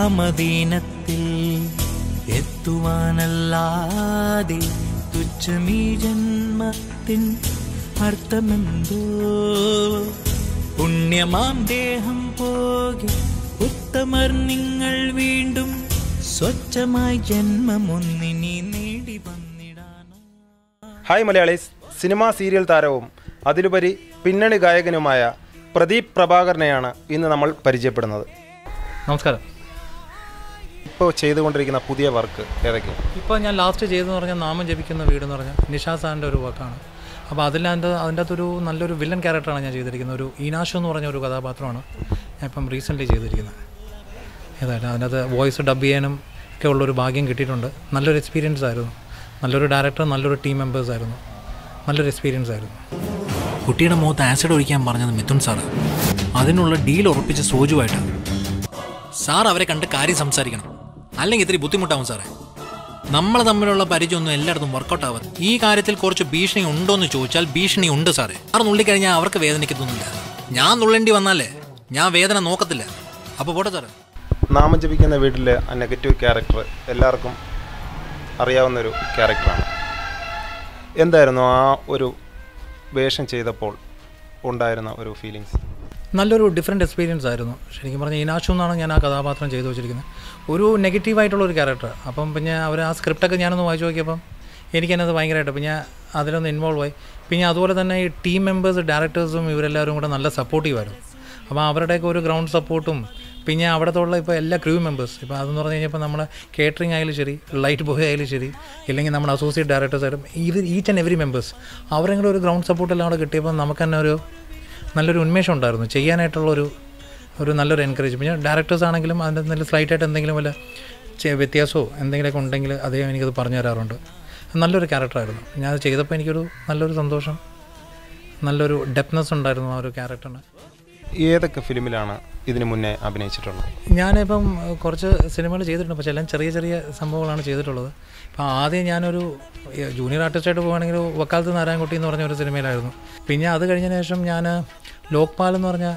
മദീനത്തിൽ എത്തുവാനല്ലാതെ തുച്ഛമീ ജന്മത്തിൻ അർത്ഥമെന്തോ പുണ്യമാം ദേഹം പോകെ ഉത്തമർ നിങ്ങൾ വീണ്ടും സ്വച്ഛമായി ജന്മമൊന്നിനി നേടി വന്നിടാനാ ഹായ് മലയാളീസ് സിനിമാ സീരിയൽ താരവും അതിലുപരി പിന്നണി ഗായകനുമായ പ്രദീപ് പ്രഭാകരനെയാണ് ഇന്ന് നമ്മൾ പരിചയപ്പെടുന്നത് നമസ്കാരം ഇപ്പോൾ ചെയ്തുകൊണ്ടിരിക്കുന്ന പുതിയ വർക്ക് ഏതൊക്കെയാണ് ഇപ്പോൾ ഞാൻ ലാസ്റ്റ് ചെയ്തതെന്ന് പറഞ്ഞാൽ നാമം ജപിക്കുന്ന വീട് എന്ന് പറഞ്ഞാൽ നിഷാ സാറിൻ്റെ ഒരു വർക്കാണ് അപ്പോൾ അതിൻ്റെ അതിൻ്റെ അകത്തൊരു നല്ലൊരു വില്ലൻ ക്യാരക്ടറാണ് ഞാൻ ചെയ്തിരിക്കുന്നത് ഒരു ഈനാശു എന്ന് പറഞ്ഞ ഒരു കഥാപാത്രമാണ് ഞാൻ ഇപ്പം റീസെൻ്റ്ലി ചെയ്തിരിക്കുന്നത് ഏതായാലും അതിനകത്ത് വോയിസ് ഡബ് ചെയ്യാനും ഒക്കെ ഉള്ളൊരു ഭാഗ്യം കിട്ടിയിട്ടുണ്ട് നല്ലൊരു എക്സ്പീരിയൻസ് ആയിരുന്നു നല്ലൊരു ഡയറക്ടർ നല്ലൊരു ടീം മെമ്പേഴ്സ് ആയിരുന്നു നല്ലൊരു എക്സ്പീരിയൻസ് ആയിരുന്നു കുട്ടിയുടെ മുഖത്ത് ആസിഡ് ഒഴിക്കാൻ പറഞ്ഞത് മിഥുൻ സാറ് അതിനുള്ള ഡീൽ ഉറപ്പിച്ച സോജുവായിട്ടാണ് സാർ അവരെ കണ്ട് കാര്യം സംസാരിക്കണം അല്ലെങ്കിൽ ഇത്തിരി ബുദ്ധിമുട്ടാവും സാറേ നമ്മൾ തമ്മിലുള്ള പരിചയമൊന്നും എല്ലായിടത്തും വർക്കൗട്ട് ആവാതെ ഈ കാര്യത്തിൽ കുറച്ച് ഭീഷണി ഉണ്ടോ എന്ന് ചോദിച്ചാൽ ഭീഷണി ഉണ്ട് സാറേ സാർ നുള്ളിക്കഴിഞ്ഞാൽ അവർക്ക് വേദനിക്കത്തൊന്നുമില്ല ഞാൻ നുള്ളേണ്ടി വന്നാലേ ഞാൻ വേദന നോക്കത്തില്ല അപ്പോൾ പോട്ടെ സാറേ നാമം ജപിക്കുന്ന വീട്ടിലെ ആ നെഗറ്റീവ് ക്യാരക്ടർ എല്ലാവർക്കും അറിയാവുന്ന ഒരു ക്യാരക്ടറാണ് എന്തായിരുന്നു ആ ഒരു വേഷം ചെയ്തപ്പോൾ ഉണ്ടായിരുന്ന ഒരു ഫീലിങ്സ് നല്ലൊരു ഡിഫറെൻറ്റ് എക്സ്പീരിയൻസ് ആയിരുന്നു ശരിക്കും പറഞ്ഞാൽ ഈനാശു എന്നാണ് ഞാൻ ആ കഥാപാത്രം ചെയ്തു വെച്ചിരിക്കുന്നത് ഒരു നെഗറ്റീവായിട്ടുള്ള ഒരു ക്യാരക്ടർ അപ്പം പിന്നെ അവർ ആ സ്ക്രിപ്റ്റൊക്കെ ഞാനൊന്ന് വായിച്ചു നോക്കിയപ്പം എനിക്കെന്നത് ഭയങ്കരമായിട്ട് അപ്പം ഞാൻ അതിലൊന്ന് ഇൻവോൾവ് ആയി പിന്നെ അതുപോലെ തന്നെ ഈ ടീം മെമ്പേഴ്സ് ഡയറക്ടേഴ്സും ഇവരെല്ലാവരും കൂടെ നല്ല സപ്പോർട്ടീവായിരുന്നു അപ്പോൾ അവരുടെയൊക്കെ ഒരു ഗ്രൗണ്ട് സപ്പോർട്ടും പിന്നെ അവിടത്തുള്ള ഇപ്പോൾ എല്ലാ ക്രൂ മെമ്പേഴ്സ് ഇപ്പോൾ അതെന്ന് പറഞ്ഞു കഴിഞ്ഞാൽ ഇപ്പോൾ നമ്മുടെ കേറ്ററിംഗ് ആയാലും ശരി ലൈറ്റ് ബോയ് ആയാലും ശരി ഇല്ലെങ്കിൽ നമ്മുടെ അസോസിയേറ്റ് ഡയറക്ടേഴ്സ് ആയാലും ഇത് ഈച്ച് ആൻഡ് എവറി മെമ്പേഴ്സ് അവരെയും കൂടെ ഒരു ഗ്രൗണ്ട് സപ്പോർട്ട് എല്ലാം കൂടെ കിട്ടിയപ്പോൾ നമുക്ക് തന്നെ ഒരു നല്ലൊരു ഉന്മേഷം ഉണ്ടായിരുന്നു ചെയ്യാനായിട്ടുള്ളൊരു ഒരു നല്ലൊരു എൻകറേജ് പിന്നെ ഡയറക്ടേഴ്സ് ആണെങ്കിലും അതിൻ്റെ നല്ല സ്ലൈറ്റായിട്ട് എന്തെങ്കിലും വല്ല ചെ- വ്യത്യാസമോ എന്തെങ്കിലുമൊക്കെ ഉണ്ടെങ്കിൽ അദ്ദേഹം എനിക്കത് പറഞ്ഞു തരാറുണ്ട് നല്ലൊരു ക്യാരക്ടറായിരുന്നു ഞാൻ അത് ചെയ്തപ്പോൾ എനിക്കൊരു നല്ലൊരു സന്തോഷം നല്ലൊരു ഡെപ്നെസ് ഉണ്ടായിരുന്നു ആ ഒരു ക്യാരക്ടറിന് ഏതൊക്കെ ഫിലിമിലാണ് ഇതിനു മുന്നേ അഭിനയിച്ചിട്ടുള്ളത് ഞാനിപ്പം ഏഹ്, കുറച്ച് സിനിമകൾ ചെയ്തിട്ടുണ്ട് പക്ഷേ എല്ലാം ചെറിയ ചെറിയ സംഭവങ്ങളാണ് ചെയ്തിട്ടുള്ളത് അപ്പോൾ ആദ്യം ഞാനൊരു ഏഹ്, ജൂനിയർ ആർട്ടിസ്റ്റായിട്ട് പോകുകയാണെങ്കിൽ വക്കാലത്ത് നാരായണൻകുട്ടി എന്ന് പറഞ്ഞ ഒരു സിനിമയിലായിരുന്നു പിന്നെ അത് കഴിഞ്ഞതിന് ശേഷം ഞാൻ ലോക്പാൽ എന്ന് പറഞ്ഞ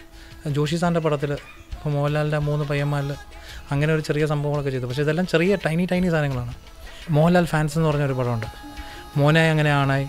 ജോഷി സാറിൻ്റെ പടത്തിൽ ഇപ്പോൾ മോഹൻലാലിൻ്റെ മൂന്ന് പയ്യന്മാരിൽ അങ്ങനെ ഒരു ചെറിയ സംഭവങ്ങളൊക്കെ ചെയ്തു പക്ഷേ ഇതെല്ലാം ചെറിയ ടൈനി ടൈനി സാധനങ്ങളാണ് മോഹൻലാൽ ഫാൻസ് എന്ന് പറഞ്ഞൊരു പടമുണ്ട് മോനായി അങ്ങനെ ആണായി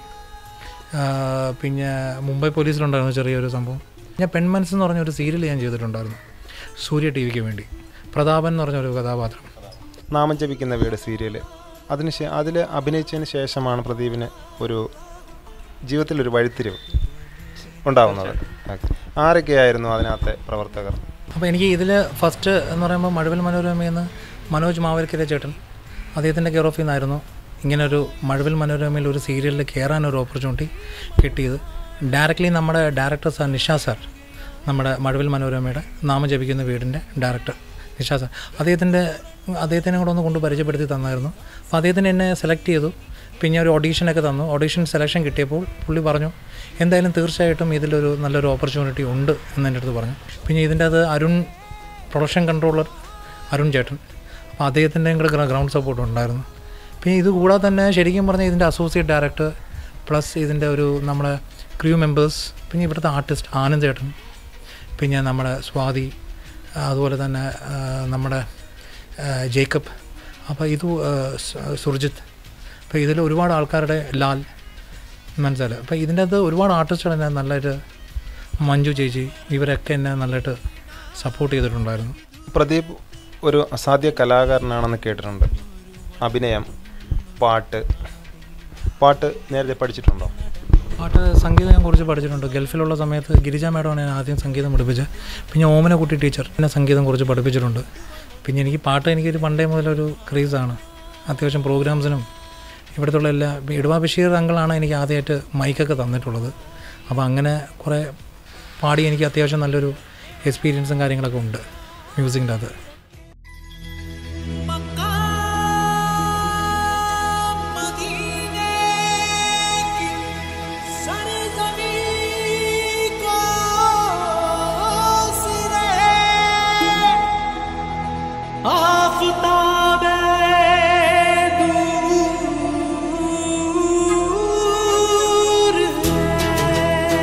ആ, പിന്നെ മുംബൈ പോലീസിലുണ്ടായിരുന്നു ചെറിയൊരു സംഭവം ഞാൻ പെൺമനസ് എന്ന് പറഞ്ഞ ഒരു സീരിയൽ ഞാൻ ചെയ്തിട്ടുണ്ടായിരുന്നു സൂര്യ ടി വിക്ക് വേണ്ടി പ്രതാപൻ എന്ന് പറഞ്ഞ ഒരു കഥാപാത്രം നാമം ജപിക്കുന്ന വീട് സീരിയൽ അതിന് ശേ അതിൽ അഭിനയിച്ചതിന് ശേഷമാണ് പ്രദീപിന് ഒരു ജീവിതത്തിലൊരു വഴിത്തിരിവ് ഉണ്ടാവുന്നത് ഓക്കെ. ആരൊക്കെയായിരുന്നു അതിനകത്തെ പ്രവർത്തകർ അപ്പോൾ എനിക്ക് ഇതിൽ ഫസ്റ്റ് എന്ന് പറയുമ്പോൾ മഴവിൽ മനോരമയിൽ നിന്ന് മനോജ് മാവൽക്കര ചേട്ടൻ അദ്ദേഹത്തിൻ്റെ കെയർ ഓഫിൽ നിന്നായിരുന്നു ഇങ്ങനൊരു മഴവിൽ മനോരമയിൽ ഒരു സീരിയലിൽ കയറാൻ ഒരു ഓപ്പർച്യൂണിറ്റി കിട്ടിയത് ഡയറക്റ്റ്ലി നമ്മുടെ ഡയറക്ടർ സാർ നിഷ സാർ നമ്മുടെ മഴവിൽ മനോരമയുടെ നാമം ജപിക്കുന്ന വീടിൻ്റെ ഡയറക്ടർ നിഷ സാർ അദ്ദേഹത്തിൻ്റെ അദ്ദേഹത്തിനെ കൂടെ ഒന്ന് കൊണ്ട് പരിചയപ്പെടുത്തി തന്നായിരുന്നു അപ്പോൾ അദ്ദേഹത്തിന് എന്നെ സെലക്ട് ചെയ്തു പിന്നെ ഒരു ഓഡീഷനൊക്കെ തന്നു ഓഡീഷൻ സെലക്ഷൻ കിട്ടിയപ്പോൾ പുള്ളി പറഞ്ഞു എന്തായാലും തീർച്ചയായിട്ടും ഇതിലൊരു നല്ലൊരു ഓപ്പർച്യൂണിറ്റി ഉണ്ട് എന്ന് എൻ്റെ അടുത്ത് പറഞ്ഞു പിന്നെ ഇതിൻ്റെ അത് അരുൺ പ്രൊഡക്ഷൻ കൺട്രോളർ അരുൺ ചേട്ടൻ അപ്പോൾ അദ്ദേഹത്തിൻ്റെയും കൂടെ ഗ്രൗണ്ട് സപ്പോർട്ട് ഉണ്ടായിരുന്നു പിന്നെ ഇത് കൂടാതെ തന്നെ ശരിക്കും പറഞ്ഞാൽ ഇതിൻ്റെ അസോസിയേറ്റ് ഡയറക്ടർ പ്ലസ് ഇതിൻ്റെ ഒരു നമ്മുടെ ക്രൂ മെമ്പേഴ്സ് പിന്നെ ഇവിടുത്തെ ആർട്ടിസ്റ്റ് ആനന്ദ് ചേട്ടൻ പിന്നെ നമ്മുടെ സ്വാതി അതുപോലെ തന്നെ ആ, നമ്മുടെ ആ, ജേക്കബ് അപ്പോൾ ഇത് ആ, സു- സുർജിത്ത് അപ്പോൾ ഇതിൽ ഒരുപാട് ആൾക്കാരുടെ ലാൽ മനസ്സിലായി അപ്പോൾ ഇതിൻ്റെ അകത്ത് ഒരുപാട് ആർട്ടിസ്റ്റുകൾ എന്നെ നല്ലതായിട്ട് മഞ്ജു ചേച്ചി ഇവരൊക്കെ എന്നെ നല്ലതായിട്ട് സപ്പോർട്ട് ചെയ്തിട്ടുണ്ടായിരുന്നു പ്രദീപ് ഒരു അസാധ്യ കലാകാരനാണെന്ന് കേട്ടിട്ടുണ്ട് അഭിനയം പാട്ട് പാട്ട് നേരത്തെ പഠിച്ചിട്ടുണ്ടോ പാട്ട് സംഗീതം ഞാൻ കുറച്ച് പഠിച്ചിട്ടുണ്ട് ഗൾഫിലുള്ള സമയത്ത് ഗിരിജ മാഡമാണ് ഞാൻ ആദ്യം സംഗീതം പഠിപ്പിച്ചത് പിന്നെ ഓമനക്കുട്ടി ടീച്ചർ എന്നെ സംഗീതം കുറച്ച് പഠിപ്പിച്ചിട്ടുണ്ട് പിന്നെ എനിക്ക് പാട്ട് എനിക്കൊരു പണ്ടേ മുതലൊരു ക്രേസാണ് അത്യാവശ്യം പ്രോഗ്രാംസിനും ഇവിടുത്തെ എല്ലാ ഇടുവാ ബഷീർ അങ്കിളാണ് എനിക്ക് ആദ്യമായിട്ട് മൈക്കൊക്കെ തന്നിട്ടുള്ളത് അപ്പോൾ അങ്ങനെ കുറേ പാടി എനിക്ക് അത്യാവശ്യം നല്ലൊരു എക്സ്പീരിയൻസും കാര്യങ്ങളൊക്കെ ഉണ്ട് മ്യൂസിക്കിൻ്റെ അത്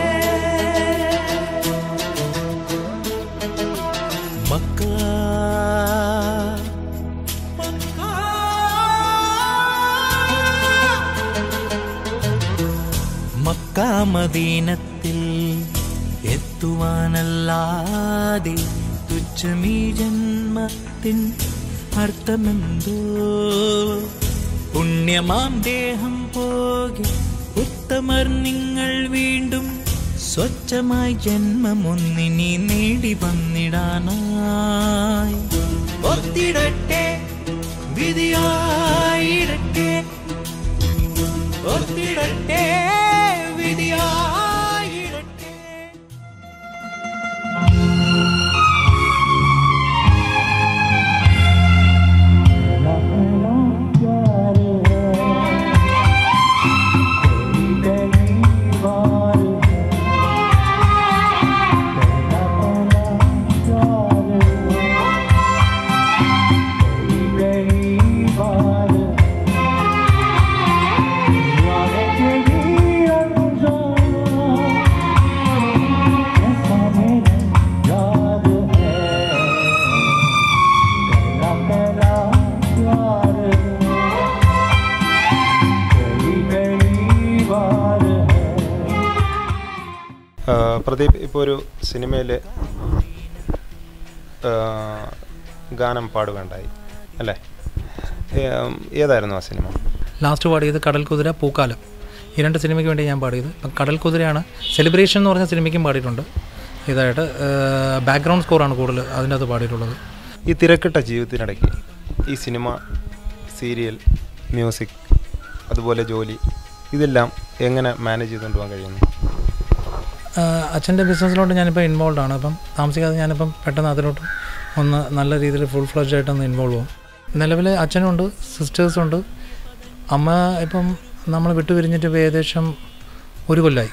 मक्का മക്കാമദീനത്തിൽ എത്തുവാനല്ലാതെ തുച്ഛമീ ജന്മത്തിൻ അർത്ഥമെന്തോ പുണ്യമാം ദേഹം പോകെ ഉത്തമർ നിങ്ങൾ വീണ്ടും സ്വച്ഛമായി ജന്മമൊന്നിനി നേടി വന്നിടാനായി ഒത്തിടട്ടെ വിധിയായിടട്ടെ ഒത്തിടട്ടെ വിധിയായിടട്ടെ ആ, പ്രദീപ് ഇപ്പോൾ ഒരു സിനിമയിൽ ഗാനം പാടുകയുണ്ടായി അല്ലേ ഏം, ഏതായിരുന്നു ആ സിനിമ ലാസ്റ്റ് പാടിയത് കടൽ കുതിര പൂക്കാലം ഈ രണ്ട് സിനിമയ്ക്ക് വേണ്ടി ഞാൻ പാടിയത് ഇപ്പം കടൽ കുതിരയാണ് സെലിബ്രേഷൻ എന്ന് പറഞ്ഞ സിനിമയ്ക്കും പാടിയിട്ടുണ്ട് ഇതായിട്ട് ബാക്ക്ഗ്രൗണ്ട് സ്കോറാണ് കൂടുതൽ അതിൻ്റെ അകത്ത് പാടിയിട്ടുള്ളത് ഈ തിരക്കിട്ട ജീവിതത്തിനിടയ്ക്ക് ഈ സിനിമ സീരിയൽ മ്യൂസിക് അതുപോലെ ജോലി ഇതെല്ലാം എങ്ങനെ മാനേജ് ചെയ്തുകൊണ്ട് പോകാൻ കഴിയുന്നു അച്ഛൻ്റെ ബിസിനസ്സിലോട്ട് ഞാനിപ്പോൾ ഇൻവോൾവ് ആണ് അപ്പം താമസിക്കാതെ ഞാനിപ്പം പെട്ടെന്ന് അതിലോട്ട് ഒന്ന് നല്ല രീതിയിൽ ഫുൾ ഫ്ലഡ്ജ് ആയിട്ടൊന്ന് ഇൻവോൾവ് ആവും നിലവിൽ അച്ഛനുണ്ട് സിസ്റ്റേഴ്സുണ്ട് അമ്മ ഇപ്പം നമ്മൾ വിട്ടുപിരിഞ്ഞിട്ട് ഇപ്പം ഏകദേശം ഒരു കൊല്ലമായി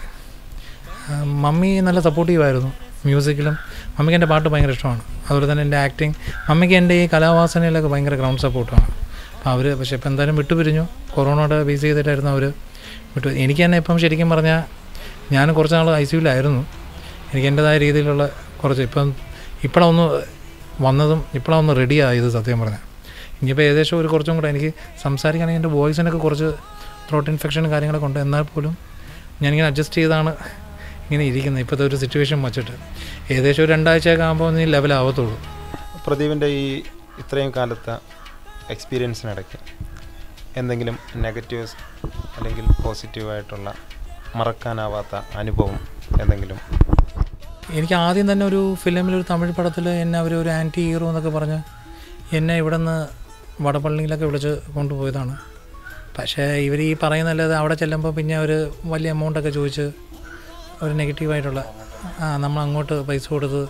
ആ, മമ്മി നല്ല സപ്പോർട്ടീവായിരുന്നു മ്യൂസിക്കിലും മമ്മിക്ക് എൻ്റെ പാട്ട് ഭയങ്കര ഇഷ്ടമാണ് അതുപോലെ തന്നെ എൻ്റെ ആക്ടിങ് മമ്മിക്ക് എൻ്റെ ഈ കലാവാസനയിലൊക്കെ ഭയങ്കര ഗ്രൗണ്ട് സപ്പോർട്ടാണ് അപ്പോൾ അവർ പക്ഷേ ഇപ്പം എന്തായാലും വിട്ടുപിരിഞ്ഞു കൊറോണയുടെ ബേസ് ചെയ്തിട്ടായിരുന്നു അവർ വിട്ടു എനിക്ക് തന്നെ ഇപ്പം ശരിക്കും പറഞ്ഞാൽ ഞാൻ കുറച്ച് നാൾ ഐ സിയുലായിരുന്നു എനിക്ക് എൻ്റെതായ രീതിയിലുള്ള കുറച്ച് ഇപ്പം ഇപ്പോഴൊന്ന് വന്നതും ഇപ്പോഴൊന്ന് റെഡി ആയത് സത്യം പറഞ്ഞാൽ ഇനിയിപ്പോൾ ഏകദേശം ഒരു കുറച്ചും കൂടെ എനിക്ക് സംസാരിക്കുകയാണെങ്കിൽ എൻ്റെ വോയിസിനൊക്കെ കുറച്ച് ത്രോട്ട് ഇൻഫെക്ഷനും കാര്യങ്ങളൊക്കെ ഉണ്ട് എന്നാൽ പോലും ഞാനിങ്ങനെ അഡ്ജസ്റ്റ് ചെയ്താണ് ഇങ്ങനെ ഇരിക്കുന്നത് ഇപ്പോഴത്തെ ഒരു സിറ്റുവേഷൻ വച്ചിട്ട് ഏകദേശം ഒരു രണ്ടാഴ്ചയൊക്കെ ആകുമ്പോൾ നീ ലെവലാവത്തുള്ളൂ പ്രദീപിൻ്റെ ഈ ഇത്രയും കാലത്തെ എക്സ്പീരിയൻസിനിടയ്ക്ക് എന്തെങ്കിലും നെഗറ്റീവ്സ് അല്ലെങ്കിൽ പോസിറ്റീവായിട്ടുള്ള മറക്കാനാവാത്ത അനുഭവം എന്തെങ്കിലും എനിക്ക് ആദ്യം തന്നെ ഒരു ഫിലിമിൽ ഒരു തമിഴ് പടത്തിൽ എന്നെ അവർ ഒരു ആൻറ്റി ഹീറോ എന്നൊക്കെ പറഞ്ഞ് എന്നെ ഇവിടെ നിന്ന് വടപള്ളിയിലൊക്കെ വിളിച്ച് കൊണ്ടുപോയതാണ് പക്ഷേ ഇവർ ഈ പറയുന്നല്ലാതെ അവിടെ ചെല്ലുമ്പോൾ പിന്നെ അവർ വലിയ എമൗണ്ടൊക്കെ ചോദിച്ച് ഒരു നെഗറ്റീവായിട്ടുള്ള ആ നമ്മൾ അങ്ങോട്ട് പൈസ കൊടുത്ത്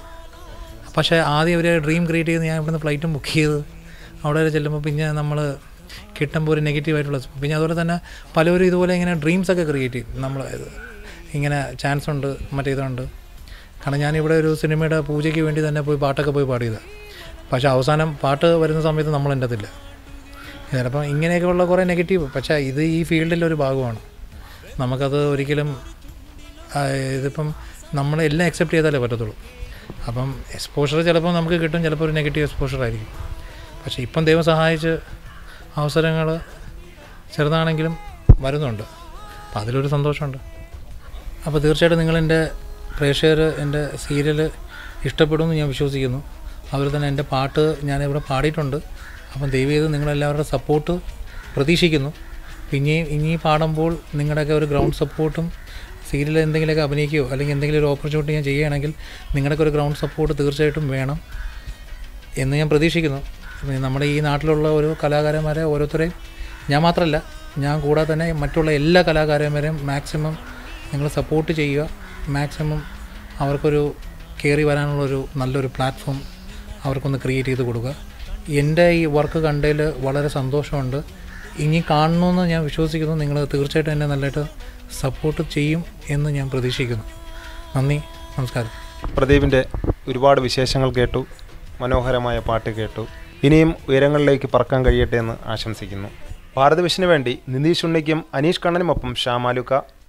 പക്ഷേ ആദ്യം ഒരു ഡ്രീം ക്രിയേറ്റ് ചെയ്ത് ഞാൻ ഇവിടുന്ന് ഫ്ലൈറ്റും ബുക്ക് ചെയ്ത് അവിടെ വരെ ചെല്ലുമ്പോൾ പിന്നെ നമ്മൾ കിട്ടുമ്പോൾ ഒരു നെഗറ്റീവായിട്ടുള്ള പിന്നെ അതുപോലെ തന്നെ പലരും ഇതുപോലെ ഇങ്ങനെ ഡ്രീംസൊക്കെ ക്രിയേറ്റ് ചെയ്യും നമ്മൾ ഇത് ഇങ്ങനെ ചാൻസ് ഉണ്ട് മറ്റേ ഇതുണ്ട് കാരണം ഞാനിവിടെ ഒരു സിനിമയുടെ പൂജയ്ക്ക് വേണ്ടി തന്നെ പോയി പാട്ടൊക്കെ പോയി പാടിയത് പക്ഷേ അവസാനം പാട്ട് വരുന്ന സമയത്ത് നമ്മൾ എൻ്റെ അതില്ല ചിലപ്പം ഇങ്ങനെയൊക്കെയുള്ള കുറേ നെഗറ്റീവ് പക്ഷേ ഇത് ഈ ഫീൽഡിൻ്റെ ഒരു ഭാഗമാണ് നമുക്കത് ഒരിക്കലും ആ, ഇതിപ്പം നമ്മളെല്ലാം അക്സെപ്റ്റ് ചെയ്താലേ പറ്റത്തുള്ളൂ അപ്പം എക്സ്പോഷർ ചിലപ്പോൾ നമുക്ക് കിട്ടും ചിലപ്പോൾ ഒരു നെഗറ്റീവ് എക്സ്പോഷർ ആയിരിക്കും പക്ഷേ ഇപ്പം ദൈവം സഹായിച്ച് അവസരങ്ങൾ ചെറുതാണെങ്കിലും വരുന്നുണ്ട് അപ്പം അതിലൊരു സന്തോഷമുണ്ട് അപ്പോൾ തീർച്ചയായിട്ടും നിങ്ങളെൻ്റെ പ്രേക്ഷകർ എൻ്റെ സീരിയൽ ഇഷ്ടപ്പെടുമെന്ന് ഞാൻ വിശ്വസിക്കുന്നു അതുപോലെ തന്നെ എൻ്റെ പാട്ട് ഞാനിവിടെ പാടിയിട്ടുണ്ട് അപ്പം ദയവ് ചെയ്ത് നിങ്ങളെല്ലാവരുടെ സപ്പോർട്ട് പ്രതീക്ഷിക്കുന്നു പിന്നെയും ഇനി പാടുമ്പോൾ നിങ്ങളുടെയൊക്കെ ഒരു ഗ്രൗണ്ട് സപ്പോർട്ടും സീരിയൽ എന്തെങ്കിലുമൊക്കെ അഭിനയിക്കുകയോ അല്ലെങ്കിൽ എന്തെങ്കിലും ഒരു ഓപ്പർച്യൂണിറ്റി ഞാൻ ചെയ്യുകയാണെങ്കിൽ നിങ്ങളുടെയൊക്കെ ഒരു ഗ്രൗണ്ട് സപ്പോർട്ട് തീർച്ചയായിട്ടും വേണം എന്ന് ഞാൻ പ്രതീക്ഷിക്കുന്നു പിന്നെ നമ്മുടെ ഈ നാട്ടിലുള്ള ഓരോ കലാകാരന്മാരെ ഓരോരുത്തരെയും ഞാൻ മാത്രമല്ല ഞാൻ കൂടാതെ തന്നെ മറ്റുള്ള എല്ലാ കലാകാരന്മാരെയും മാക്സിമം നിങ്ങൾ സപ്പോർട്ട് ചെയ്യുക മാക്സിമം അവർക്കൊരു കയറി വരാനുള്ളൊരു നല്ലൊരു പ്ലാറ്റ്ഫോം അവർക്കൊന്ന് ക്രിയേറ്റ് ചെയ്ത് കൊടുക്കുക എൻ്റെ ഈ വർക്ക് കണ്ടതിൽ വളരെ സന്തോഷമുണ്ട് ഇനി കാണണമെന്ന് ഞാൻ വിശ്വസിക്കുന്നു നിങ്ങൾ തീർച്ചയായിട്ടും എന്നെ നല്ലതായിട്ട് സപ്പോർട്ട് ചെയ്യും എന്ന് ഞാൻ പ്രതീക്ഷിക്കുന്നു നന്ദി നമസ്കാരം പ്രദീപിൻ്റെ ഒരുപാട് വിശേഷങ്ങൾ കേട്ടു മനോഹരമായ പാട്ട് കേട്ടു ഇനിയും ഉയരങ്ങളിലേക്ക് പറക്കാൻ കഴിയട്ടെ എന്ന് ആശംസിക്കുന്നു ഭാരതവിഷന് വേണ്ടി നിതീഷ് ഉണ്ണിക്കും അനീഷ് കണ്ണനുമൊപ്പം ഷാമാലുക്ക